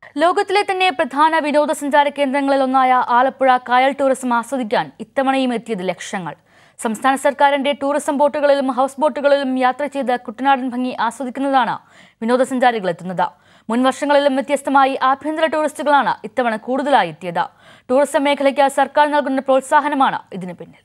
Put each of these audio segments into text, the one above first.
ലോകത്തിലെ തന്നെ പ്രധാന വിനോദസഞ്ചാര കേന്ദ്രങ്ങളിൽ ഒന്നായ ആലപ്പുഴ കായൽ ടൂറിസം ആസ്വദിക്കാൻ ഇത്തവണയും എത്തിയത് ലക്ഷങ്ങൾ സംസ്ഥാന സർക്കാരിന്റെ ടൂറിസം ബോട്ടുകളിലും ഹൗസ് ബോട്ടുകളിലും യാത്ര ചെയ്ത് കുട്ടനാടൻ ഭംഗി ആസ്വദിക്കുന്നതാണ് വിനോദസഞ്ചാരികൾ എത്തുന്നത് മുൻ വർഷങ്ങളിലും വ്യത്യസ്തമായി ആഭ്യന്തര ടൂറിസ്റ്റുകളാണ് ഇത്തവണ കൂടുതലായി എത്തിയത് ടൂറിസം മേഖലയ്ക്ക് സർക്കാർ നൽകുന്ന പ്രോത്സാഹനമാണ് ഇതിന് പിന്നിൽ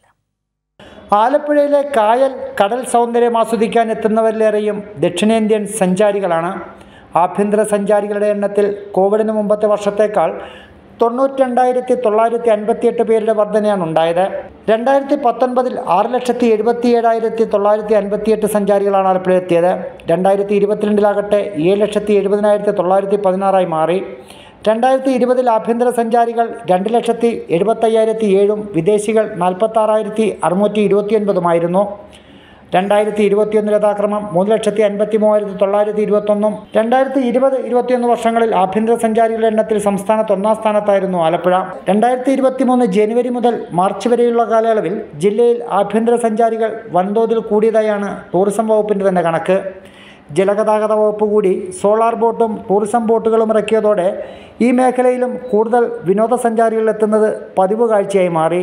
ആലപ്പുഴയിലെ കായൽ കടൽ സൗന്ദര്യം ആസ്വദിക്കാൻ എത്തുന്നവരിലേറെയും ദക്ഷിണേന്ത്യൻ സഞ്ചാരികളാണ് ആഭ്യന്തര സഞ്ചാരികളുടെ എണ്ണത്തിൽ കോവിഡിന് മുമ്പത്തെ വർഷത്തേക്കാൾ തൊണ്ണൂറ്റിരണ്ടായിരത്തി തൊള്ളായിരത്തി അൻപത്തിയെട്ട് പേരുടെ വർധനയാണ് ഉണ്ടായത് രണ്ടായിരത്തി പത്തൊൻപതിൽ ആറ് ലക്ഷത്തി എഴുപത്തി ഏഴായിരത്തി തൊള്ളായിരത്തി അൻപത്തിയെട്ട് സഞ്ചാരികളാണ് ആലപ്പുഴ എത്തിയത് രണ്ടായിരത്തി ഇരുപത്തിരണ്ടിലാകട്ടെ ഏഴ് ലക്ഷത്തി എഴുപതിനായിരത്തി തൊള്ളായിരത്തി പതിനാറായി മാറി രണ്ടായിരത്തി ഇരുപതിൽ ആഭ്യന്തര സഞ്ചാരികൾ രണ്ട് ലക്ഷത്തി എഴുപത്തയ്യായിരത്തി ഏഴും വിദേശികൾ നാൽപ്പത്താറായിരത്തി അറുന്നൂറ്റി ഇരുപത്തിയൊൻപതുമായിരുന്നു രണ്ടായിരത്തി ഇരുപത്തിയൊന്നിൽ യഥാക്രമം മൂന്ന് ലക്ഷത്തി അൻപത്തി മൂവായിരത്തി തൊള്ളായിരത്തി ഇരുപത്തൊന്നും രണ്ടായിരത്തി ഇരുപത് ഇരുപത്തിയൊന്ന് വർഷങ്ങളിൽ ആഭ്യന്തര സഞ്ചാരികളുടെ എണ്ണത്തിൽ സംസ്ഥാനത്ത് ഒന്നാം സ്ഥാനത്തായിരുന്നു ആലപ്പുഴ രണ്ടായിരത്തി ഇരുപത്തി മൂന്ന് ജനുവരി മുതൽ മാർച്ച് വരെയുള്ള കാലയളവിൽ ജില്ലയിൽ ആഭ്യന്തര സഞ്ചാരികൾ വൻതോതിൽ കൂടിയതായാണ് ടൂറിസം വകുപ്പിൻ്റെ തന്നെ കണക്ക് ജലഗതാഗത വകുപ്പ് കൂടി സോളാർ ബോട്ടും ടൂറിസം ബോട്ടുകളും ഇറക്കിയതോടെ ഈ മേഖലയിലും കൂടുതൽ വിനോദസഞ്ചാരികൾ എത്തുന്നത് പതിവ് കാഴ്ചയായി മാറി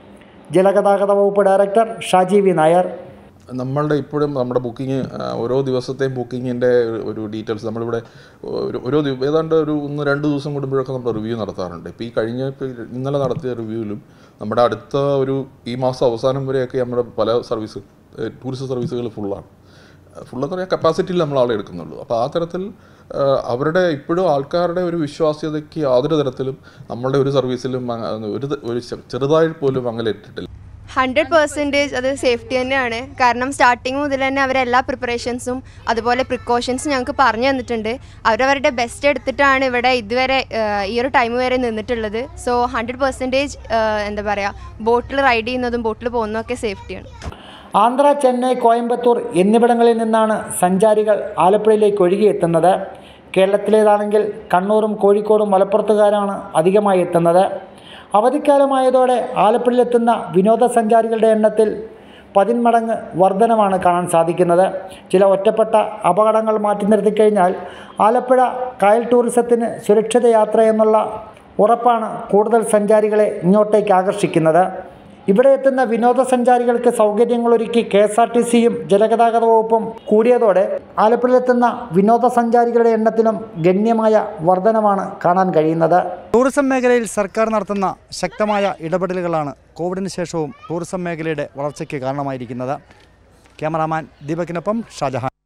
ജലഗതാഗത വകുപ്പ് ഡയറക്ടർ ഷാജി വി നായർ നമ്മളുടെ ഇപ്പോഴും നമ്മുടെ ബുക്കിംഗ് ഓരോ ദിവസത്തെയും ബുക്കിങ്ങിൻ്റെ ഒരു ഡീറ്റെയിൽസ് നമ്മളിവിടെ ഒരു ഓരോ ദിവ- ഏതാണ്ട് ഒരു ഒന്ന് രണ്ട് ദിവസം കൂടുമ്പോഴൊക്കെ നമ്മൾ റിവ്യൂ നടത്താറുണ്ട് ഇപ്പോൾ ഈ കഴിഞ്ഞ ഇപ്പോൾ ഇന്നലെ നടത്തിയ റിവ്യൂവിലും നമ്മുടെ അടുത്ത ഒരു ഈ മാസം അവസാനം വരെയൊക്കെ നമ്മുടെ പല സർവീസ് ടൂറിസ്റ്റ് സർവീസുകൾ ഫുള്ളാണ് ഫുള്ളെന്ന് പറയാൻ കപ്പാസിറ്റിയിൽ നമ്മൾ ആളെ എടുക്കുന്നുള്ളൂ അപ്പോൾ ആ തരത്തിൽ ആ, അവരുടെ ഇപ്പോഴും ആൾക്കാരുടെ ഒരു വിശ്വാസ്യതയ്ക്ക് യാതൊരു തരത്തിലും നമ്മളുടെ ഒരു സർവീസിലും അങ്ങ- ഒരു ത- ഒരു ചെ- ചെറുതായി പോലും അങ്ങനെ ഇട്ടിട്ടില്ല ഹൺഡ്രഡ് പെർസെൻറ്റേജ് അത് സേഫ്റ്റി തന്നെയാണ് കാരണം സ്റ്റാർട്ടിങ് മുതൽ തന്നെ അവരെല്ലാ പ്രിപ്പറേഷൻസും അതുപോലെ പ്രിക്കോഷൻസും ഞങ്ങൾക്ക് പറഞ്ഞു തന്നിട്ടുണ്ട് അവരവരുടെ ബെസ്റ്റ് എടുത്തിട്ടാണ് ഇവിടെ ഇതുവരെ ആഹ്, ഈ ഒരു ടൈം വരെ നിന്നിട്ടുള്ളത് സോ ഹൺഡ്രഡ് പെർസെൻറ്റേജ് എന്താ പറയുക ബോട്ടിൽ റൈഡ് ചെയ്യുന്നതും ബോട്ടിൽ പോകുന്നതൊക്കെ സേഫ്റ്റിയാണ് ആന്ധ്ര ചെന്നൈ കോയമ്പത്തൂർ എന്നിവിടങ്ങളിൽ നിന്നാണ് സഞ്ചാരികൾ ആലപ്പുഴയിലേക്ക് ഒഴുകിയെത്തുന്നത് കേരളത്തിലേതാണെങ്കിൽ കണ്ണൂരും കോഴിക്കോടും മലപ്പുറത്തുകാരാണ് അധികമായി എത്തുന്നത് അവധിക്കാലമായതോടെ ആലപ്പുഴയിലെത്തുന്ന വിനോദസഞ്ചാരികളുടെ എണ്ണത്തിൽ പതിന്മടങ്ങ് വർധനമാണ് കാണാൻ സാധിക്കുന്നത് ചില ഒറ്റപ്പെട്ട അപകടങ്ങൾ മാറ്റി നിർത്തിക്കഴിഞ്ഞാൽ ആലപ്പുഴ കായൽ ടൂറിസത്തിന് സുരക്ഷിത യാത്ര എന്നുള്ള ഉറപ്പാണ് കൂടുതൽ സഞ്ചാരികളെ ഇങ്ങോട്ടേക്ക് ആകർഷിക്കുന്നത് ഇവിടെ എത്തുന്ന വിനോദസഞ്ചാരികൾക്ക് സൗകര്യങ്ങളൊരുക്കി കെ എസ് ആർ ടി സിയും ജലഗതാഗത വകുപ്പും കൂടിയതോടെ ആലപ്പുഴയിലെത്തുന്ന വിനോദസഞ്ചാരികളുടെ എണ്ണത്തിലും ഗണ്യമായ വർധനമാണ് കാണാൻ കഴിയുന്നത് ടൂറിസം മേഖലയിൽ സർക്കാർ നടത്തുന്ന ശക്തമായ ഇടപെടലുകളാണ് കോവിഡിന് ശേഷവും ടൂറിസം മേഖലയുടെ വളർച്ചയ്ക്ക് കാരണമായിരിക്കുന്നത് ക്യാമറാമാൻ ദീപകിനൊപ്പം ഷാജഹാൻ